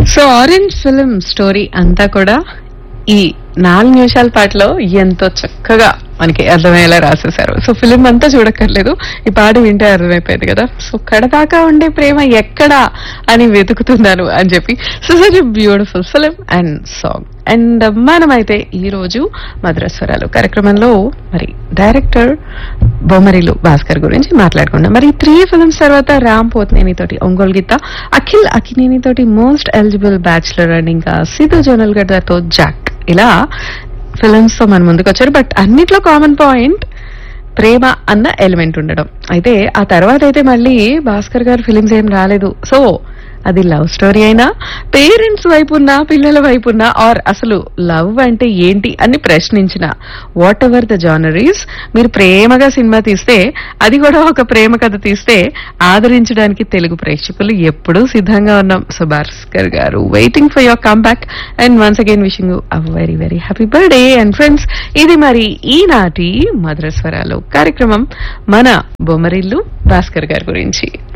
so orange film story అంతా కూడా ఈ నాలుగు నిమిషాల పాటలో ఎంతో చక్కగా మనకి అర్థమయ్యేలా రాసేశారు సో ఫిలిం అంతా చూడక్కర్లేదు ఈ పాట వింటే అర్థమైపోయింది కదా సో కడదాకా ఉండే ప్రేమ ఎక్కడా అని వెతుకుతున్నాను అని చెప్పి so such beautiful film and song and మనమైతే ఈ రోజు మధురస్వరాలు కార్యక్రమంలో మరి డైరెక్టర్ బొమ్మరిలు భాస్కర్ గురించి మాట్లాడుకున్నాం మరి త్రీ ఫిల్మ్స్ తర్వాత రామ్ పోత్నేని తోటి ఒంగోలు గీత అఖిల్ అకినేని తోటి మోస్ట్ ఎలిజిబుల్ బ్యాచులర్ అండ్ ఇంకా సిద్ధు జోనల్ గడ్డతో జాక్ ఇలా ఫిల్మ్స్ తో మన ముందుకు వచ్చారు బట్ అన్నిట్లో కామన్ పాయింట్ ప్రేమ అన్న ఎలిమెంట్ ఉండడం అయితే ఆ తర్వాత అయితే మళ్ళీ భాస్కర్ గారు ఫిలిమ్స్ ఏం రాలేదు సో అది లవ్ స్టోరీ అయినా పేరెంట్స్ వైపున్నా పిల్లల వైపున్నా ఆర్ అసలు లవ్ అంటే ఏంటి అని ప్రశ్నించిన వాట్ ఎవర్ ద జానరీస్ మీరు ప్రేమగా సినిమా తీస్తే అది కూడా ఒక ప్రేమ కథ తీస్తే ఆదరించడానికి తెలుగు ప్రేక్షకులు ఎప్పుడూ సిద్ధంగా ఉన్నాం సో భాస్కర్ గారు waiting for your come back and once again wishing you a very very happy birthday and friends ఇది మరి ఈనాటి మధురస్వరాలు కార్యక్రమం మన బొమ్మరిల్లు భాస్కర్ గారి గురించి